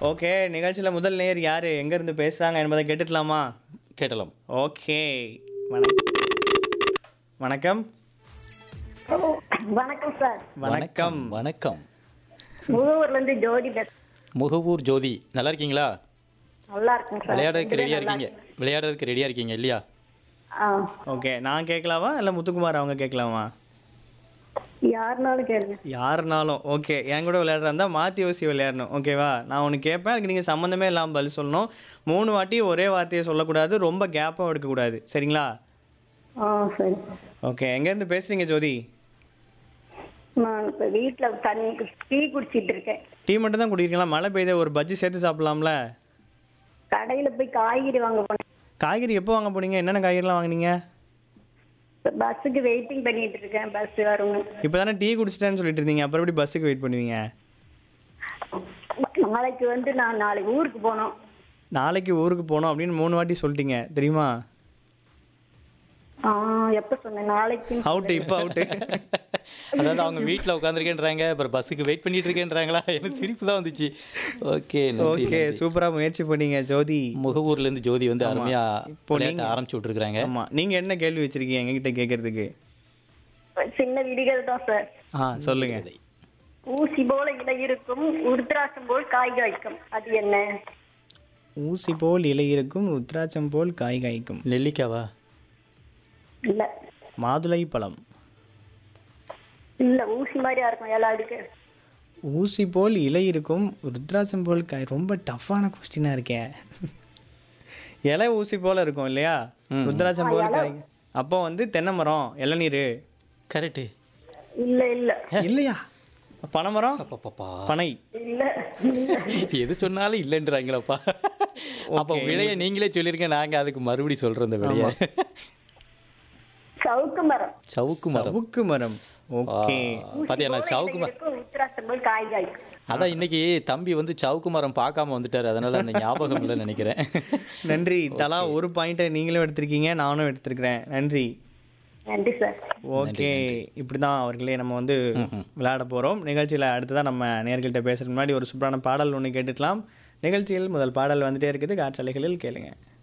okay நிகழ்ச்சியில முதல் நேயர் யாரு எங்க இருந்து பேசுறாங்க என்பதை கேட்டுக்கலாமா கேட்டலாம் ஓகே வணக்கம் வணக்கம் ஹலோ வணக்கம் சார் வணக்கம் வணக்கம் முகூர்ல இருந்து ஜோதி பேச முகவூர் ஜோதி நல்லா இருக்கீங்களா நல்லா இருக்குங்க சார் விளையாடுறதுக்கு ரெடியா இருக்கீங்க விளையாடுறதுக்கு ரெடியா இருக்கீங்க இல்லையா ஆ ஓகே நான் கேட்கலாமா இல்லை முத்துக்குமார் அவங்க கேட்கலாமா யாருனாலும் கேளுங்க யாருனாலும் ஓகே என் கூட விளையாடுறா இருந்தால் மாற்றி யோசி விளையாடணும் ஓகேவா நான் ஒன்று கேட்பேன் அதுக்கு நீங்கள் சம்மந்தமே இல்லாமல் பதில் சொல்லணும் மூணு வாட்டி ஒரே வார்த்தையை சொல்லக்கூடாது ரொம்ப கேப்பும் எடுக்கக்கூடாது சரிங்களா ஆ சரி ஓகே எங்கேருந்து பேசுகிறீங்க ஜோதி நான் இப்போ வீட்டில் தண்ணி டீ குடிச்சிட்டு இருக்கேன் டீ மட்டும் தான் குடிக்கிறீங்களா மழை பெய்யுது ஒரு பஜ்ஜி சேர்த்து சாப்பிடலாம்ல கடையில் போய் காய்கறி வாங்க போனேன் காய்கறி எப்போ வாங்க போனீங்க என்னென்ன காய்கறிலாம் வாங்குனீங்க பஸ்ஸுக்கு வெயிட்டிங் பண்ணிட்டு இருக்கேன் பஸ் வரும்னு இப்போ தானே டீ குடிச்சிட்டேன்னு சொல்லிட்டு இருந்தீங்க அப்புறம் எப்படி பஸ்ஸுக்கு வெயிட் பண்ணுவீங்க நாளைக்கு வந்து நான் நாளைக்கு ஊருக்கு போகணும் நாளைக்கு ஊருக்கு போகணும் அப்படின்னு மூணு வாட்டி சொல்லிட்டீங்க தெரியுமா ஆ எப்போ சொன்னேன் நாளைக்கு அவுட்டு இப்போ அவுட்டு அதாவது அவங்க வீட்டில் உட்காந்துருக்கேன்றாங்க அப்புறம் பஸ்ஸுக்கு வெயிட் பண்ணிட்டு இருக்கேன்றாங்களா எனக்கு சிரிப்பு தான் வந்துச்சு ஓகே ஓகே சூப்பராக முயற்சி பண்ணீங்க ஜோதி முகவூர்ல இருந்து ஜோதி வந்து அருமையா இப்போ விளையாட்ட ஆரம்பிச்சு விட்டுருக்காங்க ஆமாம் நீங்கள் என்ன கேள்வி வச்சிருக்கீங்க எங்ககிட்ட கேட்கறதுக்கு சின்ன விடிகள் தான் சார் ஆ சொல்லுங்க ஊசி போல இலை இருக்கும் உருத்ராட்சம் போல் காய் காய்க்கும் அது என்ன ஊசி போல் இலை இருக்கும் ருத்ராட்சம் போல் காய் காய்க்கும் நெல்லிக்காவா இல்ல மாதுளை பழம் இல்ல ஊசி மாதிரியா இருக்கும் எல்லா இருக்கு ஊசி போல் இலை இருக்கும் ருத்ராட்சம் போல் காய் ரொம்ப டஃப்பான கொஸ்டினாக இருக்கேன் இலை ஊசி போல இருக்கும் இல்லையா ருத்ராட்சம் போல் காய் அப்போ வந்து தென்னை மரம் இளநீர் இல்ல கரெக்டு இல்ல இல்லையா பனைமரம் பாப்பா பனை இல்ல எது சொன்னாலும் இல்லைன்றாங்களப்பா அப்போ விலையை நீங்களே சொல்லிருங்க நாங்க அதுக்கு மறுபடி சொல்றோம் இந்த விலையை சவுக்கு மரம் சவுக்கு மரம் சவுக்கு மரம் ஓகே பாத்தியா நான் சவுக்கு மரம் இருக்கும் உருத்ராட்சம் போல் காய் காய்க்கும் அதான் இன்னைக்கு தம்பி வந்து சவுக்கு மரம் பார்க்காம வந்துட்டாரு அதனால அந்த ஞாபகம் இல்லைன்னு நினைக்கிறேன் நன்றி தலா ஒரு பாயிண்ட்டை நீங்களும் எடுத்திருக்கீங்க நானும் எடுத்திருக்கிறேன் நன்றி நன்றி சார் ஓகே இப்படி தான் அவர்களே நம்ம வந்து விளையாட போகிறோம் நிகழ்ச்சியில் அடுத்ததான் நம்ம நேர்கள்ட்ட பேசுறதுக்கு முன்னாடி ஒரு சூப்பரான பாடல் ஒன்று கேட்டுக்கலாம் நிகழ்ச்சியில் முதல் பாடல் வந்துட்டே இருக்குது காற்றலைகளில் கேளுங்க